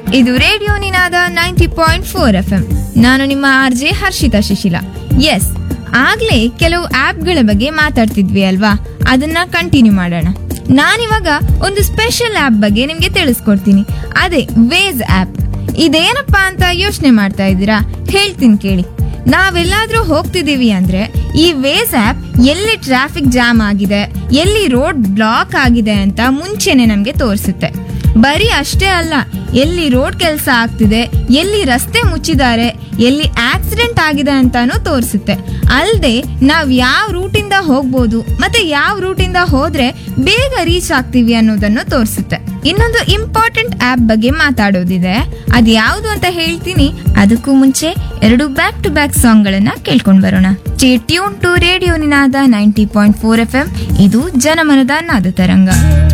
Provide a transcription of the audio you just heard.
ಇದು radio Ninada ninety point four F M ನಾನು ನಿಮ್ಮ ಆರ್ ಜೆ ಹರ್ಷಿತಾ ಶಿಶಿಲ ಎಸ್ ಆಗ್ಲೇ ಕೆಲವು ಆಪ್ಗಳ ಬಗ್ಗೆ ಮಾತಾಡ್ತಿದ್ವಿ ಅಲ್ವಾ ಅದನ್ನ ಕಂಟಿನ್ಯೂ ಮಾಡೋಣ ನಾನಿವಾಗ ಒಂದು ಸ್ಪೆಷಲ್ ಆಪ್ ಬಗ್ಗೆ ನಿಮ್ಗೆ ತಿಳಿಸ್ಕೊಡ್ತೀನಿ ಅದೇ ವೇಸ್ ಆಪ್ ಇದೇನಪ್ಪಾ ಅಂತ ಯೋಚನೆ ಮಾಡ್ತಾ ಇದ್ದೀರಾ ಹೇಳ್ತೀನಿ ಕೇಳಿ ನಾವೆಲ್ಲಾದ್ರೂ ಹೋಗ್ತಿದೀವಿ ಅಂದ್ರೆ ಈ ವೇಸ್ ಆಪ್ ಎಲ್ಲಿ ಟ್ರಾಫಿಕ್ ಜಾಮ್ ಆಗಿದೆ ಎಲ್ಲಿ ರೋಡ್ ಬ್ಲಾಕ್ ಆಗಿದೆ ಅಂತ ಮುಂಚೆನೆ ನಮ್ಗೆ ತೋರಿಸುತ್ತೆ ಬರೀ ಅಷ್ಟೇ ಅಲ್ಲ ಎಲ್ಲಿ ರೋಡ್ ಕೆಲಸ ಆಗ್ತಿದೆ ಎಲ್ಲಿ ರಸ್ತೆ ಮುಚ್ಚಿದ್ದಾರೆ ಎಲ್ಲಿ ಆಕ್ಸಿಡೆಂಟ್ ಆಗಿದೆ ಅಂತಾನೂ ತೋರಿಸುತ್ತೆ ಅಲ್ಲದೆ ನಾವ್ ಯಾವ ರೂಟಿಂದ ಹೋಗ್ಬೋದು ಮತ್ತೆ ಯಾವ ರೂಟಿಂದ ಹೋದ್ರೆ ಬೇಗ ರೀಚ್ ಆಗ್ತೀವಿ ಅನ್ನೋದನ್ನು ತೋರಿಸುತ್ತೆ ಇನ್ನೊಂದು ಇಂಪಾರ್ಟೆಂಟ್ ಆಪ್ ಬಗ್ಗೆ ಮಾತಾಡೋದಿದೆ ಅದು ಯಾವುದು ಅಂತ ಹೇಳ್ತೀನಿ ಅದಕ್ಕೂ ಮುಂಚೆ ಎರಡು ಬ್ಯಾಕ್ ಟು ಬ್ಯಾಕ್ ಸಾಂಗ್ ಗಳನ್ನ ಕೇಳ್ಕೊಂಡ್ ಬರೋಣ stay tune to radio Ninada ninety point four F M ಇದು ಜನಮನದ ನಾದ ತರಂಗ